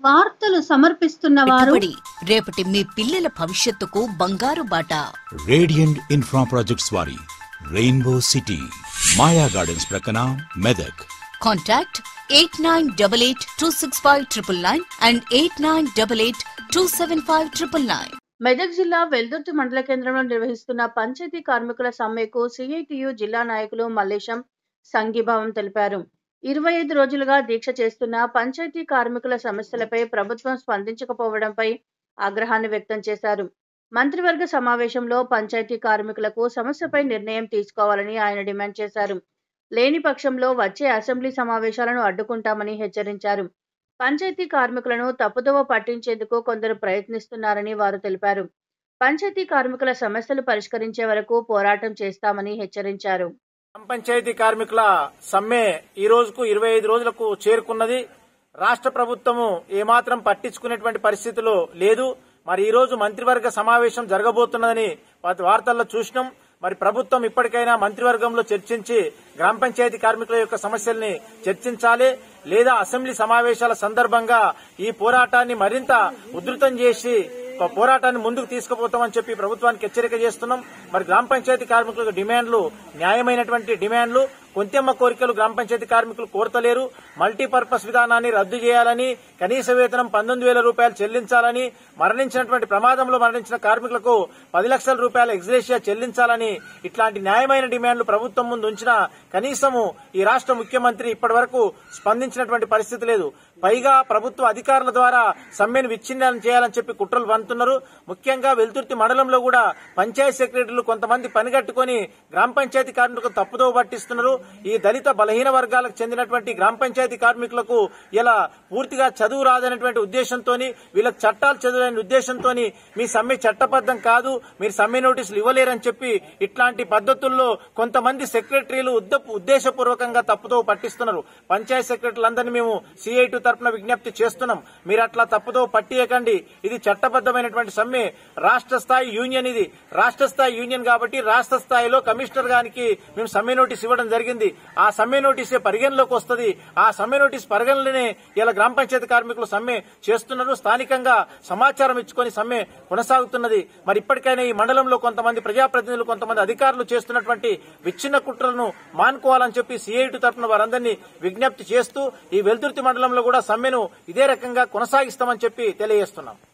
వార్తలు సమర్పిస్తున్న వారు పెట్టుబడి రేపటి మీ పిల్లల భవిష్యత్తుకు బంగారు బాట రేడియంట్ ఇన్ఫ్రా ప్రాజెక్ట్స్ వారి రెయిన్బో సిటీ మాయా గార్డెన్స్ ప్రక్కన Medak contact eight nine double eight two six five triple nine and eight nine double eight two seven five triple nine Medak జిల్లా వెల్దుర్తి మండల కేంద్రంలో నిర్వహిస్తున్న పంచాయతీ కార్మికుల సమ్మెకు సిఐటియు జిల్లా నాయకులు మల్లేశం సంఘీభావం తెలిపారు ఇరవై ఐదు రోజులుగా దీక్ష చేస్తున్న పంచాయతీ కార్మికుల సమస్యలపై ప్రభుత్వం స్పందించకపోవడంపై ఆగ్రహాన్ని వ్యక్తం చేశారు మంత్రివర్గ సమావేశంలో పంచాయతీ కార్మికులకు సమస్యపై నిర్ణయం తీసుకోవాలని ఆయన డిమాండ్ చేశారు లేని పక్షంలో వచ్చే అసెంబ్లీ సమావేశాలను అడ్డుకుంటామని హెచ్చరించారు పంచాయతీ కార్మికులను తప్పుదోవ పట్టించేందుకు కొందరు ప్రయత్నిస్తున్నారని వారు తెలిపారు పంచాయతీ కార్మికుల సమస్యలు పరిష్కరించే వరకు పోరాటం చేస్తామని హెచ్చరించారు గ్రామ పంచాయతీ కార్మికుల సమ్మె ఈ రోజుకు ఇరవై ఐదు రోజులకు చేరుకున్నది రాష్ట్ర ప్రభుత్వము ఏమాత్రం పట్టించుకునేటువంటి పరిస్థితిలో లేదు మరి ఈ రోజు మంత్రివర్గ సమావేశం జరగబోతున్నదని వాటి వార్తల్లో చూసినాం మరి ప్రభుత్వం ఇప్పటికైనా మంత్రివర్గంలో చర్చించి గ్రామ పంచాయతీ కార్మికుల యొక్క సమస్యల్ని చర్చించాలి లేదా అసెంబ్లీ సమావేశాల సందర్భంగా ఈ పోరాటాన్ని మరింత ఉధృతం చేసి ఒక పోరాటాన్ని ముందుకు తీసుకుపోతామని చెప్పి ప్రభుత్వానికి హెచ్చరిక చేస్తున్నాం మరి గ్రామ పంచాయతీ కార్మికుల డిమాండ్లు న్యాయమైనటువంటి డిమాండ్లు కొంతెమ్మ కోరికలు గ్రామ పంచాయతీ కార్మికులు కోరతలేరు మల్టీపర్పస్ విధానాన్ని రద్దు చేయాలని కనీస వేతనం పంతొమ్మిది వేల రూపాయలు చెల్లించాలని మరణించినటువంటి ప్రమాదంలో మరణించిన కార్మికులకు పది లక్షల రూపాయల ఎగ్జిలేషియా చెల్లించాలని ఇట్లాంటి న్యాయమైన డిమాండ్లు ప్రభుత్వం ముందు ఉంచిన కనీసము ఈ రాష్ట్ర ముఖ్యమంత్రి ఇప్పటి వరకు స్పందించినటువంటి పరిస్థితి లేదు పైగా ప్రభుత్వ అధికారుల ద్వారా సమ్మెను విచ్ఛిన్నం చేయాలని చెప్పి కుట్రలు పంతున్నారు ముఖ్యంగా వెల్తుర్తి మండలంలో కూడా పంచాయతీ సెక్రటరీలు కొంతమంది పనిగట్టుకుని గ్రామ పంచాయతీ కార్మికులకు తప్పుదోవ పట్టిస్తున్నారు ఈ దళిత బలహీన వర్గాలకు చెందినటువంటి గ్రామ పంచాయతీ కార్మికులకు ఇలా పూర్తిగా చదువు రాదనేటువంటి ఉద్దేశంతో వీళ్ళకి చట్టాలు చదువులనే ఉద్దేశంతో మీ సమ్మె చట్టబద్దం కాదు మీరు సమ్మె నోటీసులు ఇవ్వలేరని చెప్పి ఇట్లాంటి పద్ధతుల్లో కొంతమంది సెక్రటరీలు ఉద్ద- ఉద్దేశపూర్వకంగా తప్పుదోవ పట్టిస్తున్నారు పంచాయతీ సెక్రటరీలందరినీ మేము సిఐటి తరపున విజ్ఞప్తి చేస్తున్నాం మీరు అట్లా తప్పుదోవ పట్టియకండి ఇది చట్టబద్దమైనటువంటి సమ్మె రాష్ట్ర స్థాయి యూనియన్ ఇది రాష్ట్ర స్థాయి యూనియన్ కాబట్టి రాష్ట్ర స్థాయిలో కమిషనర్ గారికి మేము సమ్మె నోటీస్ ఇవ్వడం జరిగింది ఆ సమ్మె నోటీసే పరిగణలోకి వస్తుంది ఆ సమ్మె నోటీస్ పరిగణలోనే ఇలా గ్రామ పంచాయతీ కార్మికులు సమ్మె చేస్తున్నారు స్థానికంగా సమాచారం ఇచ్చుకొని సమ్మె కొనసాగుతున్నది మరి ఇప్పటికైనా ఈ మండలంలో కొంతమంది ప్రజాప్రతినిధులు కొంతమంది అధికారులు చేస్తున్నటువంటి విచ్ఛిన్న కుట్రలను మానుకోవాలని చెప్పి సిఐటి తరఫున వారందరినీ విజ్ఞప్తి చేస్తూ ఈ వెల్దుర్తి మండలంలో కూడా సమ్మెను ఇదే రకంగా కొనసాగిస్తామని చెప్పి తెలియజేస్తున్నాం